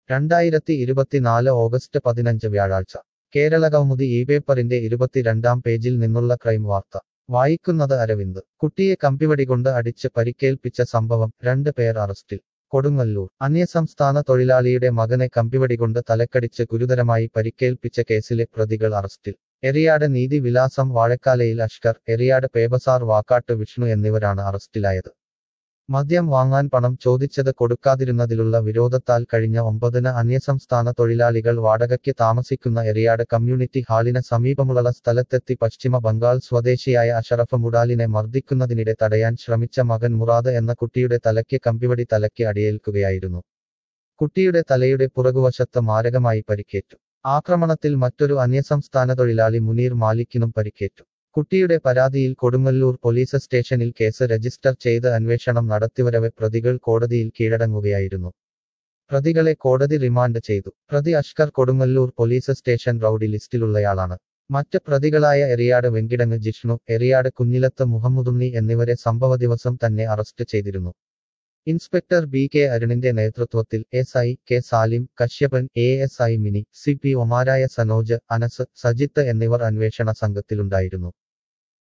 രണ്ടായിരത്തി ഇരുപത്തിനാല് ഓഗസ്റ്റ് പതിനഞ്ച് വ്യാഴാഴ്ച കേരള കൗമുദി ഈ പേപ്പറിന്റെ ഇരുപത്തിരണ്ടാം പേജിൽ നിന്നുള്ള ക്രൈം വാർത്ത വായിക്കുന്നത് അരവിന്ദ് കുട്ടിയെ കമ്പിവടികൊണ്ട് അടിച്ച് പരിക്കേൽപ്പിച്ച സംഭവം രണ്ട് പേർ അറസ്റ്റിൽ കൊടുങ്ങല്ലൂർ അന്യസംസ്ഥാന തൊഴിലാളിയുടെ മകനെ കമ്പിവടികൊണ്ട് തലക്കടിച്ച് ഗുരുതരമായി പരിക്കേൽപ്പിച്ച കേസിലെ പ്രതികൾ അറസ്റ്റിൽ എറിയാട് നീതി വിലാസം വാഴക്കാലയിൽ അഷ്കർ എറിയാട് പേബസാർ വാക്കാട്ട് വിഷ്ണു എന്നിവരാണ് അറസ്റ്റിലായത് മദ്യം വാങ്ങാൻ പണം ചോദിച്ചത് കൊടുക്കാതിരുന്നതിലുള്ള വിരോധത്താൽ കഴിഞ്ഞ ഒമ്പതിന് അന്യസംസ്ഥാന തൊഴിലാളികൾ വാടകയ്ക്ക് താമസിക്കുന്ന എറിയാട് കമ്മ്യൂണിറ്റി ഹാളിന് സമീപമുള്ള സ്ഥലത്തെത്തി പശ്ചിമ ബംഗാൾ സ്വദേശിയായ അഷറഫ് മുടാലിനെ മർദ്ദിക്കുന്നതിനിടെ തടയാൻ ശ്രമിച്ച മകൻ മുറാദ് എന്ന കുട്ടിയുടെ തലയ്ക്ക് കമ്പിവടി തലയ്ക്ക് അടിയേൽക്കുകയായിരുന്നു കുട്ടിയുടെ തലയുടെ പുറകുവശത്ത് മാരകമായി പരിക്കേറ്റു ആക്രമണത്തിൽ മറ്റൊരു അന്യസംസ്ഥാന തൊഴിലാളി മുനീർ മാലിക്കിനും പരിക്കേറ്റു കുട്ടിയുടെ പരാതിയിൽ കൊടുങ്ങല്ലൂർ പോലീസ് സ്റ്റേഷനിൽ കേസ് രജിസ്റ്റർ ചെയ്ത് അന്വേഷണം നടത്തിവരവെ പ്രതികൾ കോടതിയിൽ കീഴടങ്ങുകയായിരുന്നു പ്രതികളെ കോടതി റിമാൻഡ് ചെയ്തു പ്രതി Ashkar Kodungallur police station rowdy ലിസ്റ്റിലുള്ളയാളാണ് മറ്റ് പ്രതികളായ എറിയാട് വെങ്കിടങ്ങ് ജിഷ്ണു എറിയാട് കുഞ്ഞിലത്ത് മുഹമ്മദുണ്ണി എന്നിവരെ സംഭവ ദിവസം തന്നെ അറസ്റ്റ് ചെയ്തിരുന്നു ഇൻസ്പെക്ടർ ബി കെ അരുണിന്റെ നേതൃത്വത്തിൽ S I K Salim Kashyapan A S I Mini C P ഒമാരായ സനോജ് അനസ് സജിത്ത് എന്നിവർ അന്വേഷണ സംഘത്തിലുണ്ടായിരുന്നു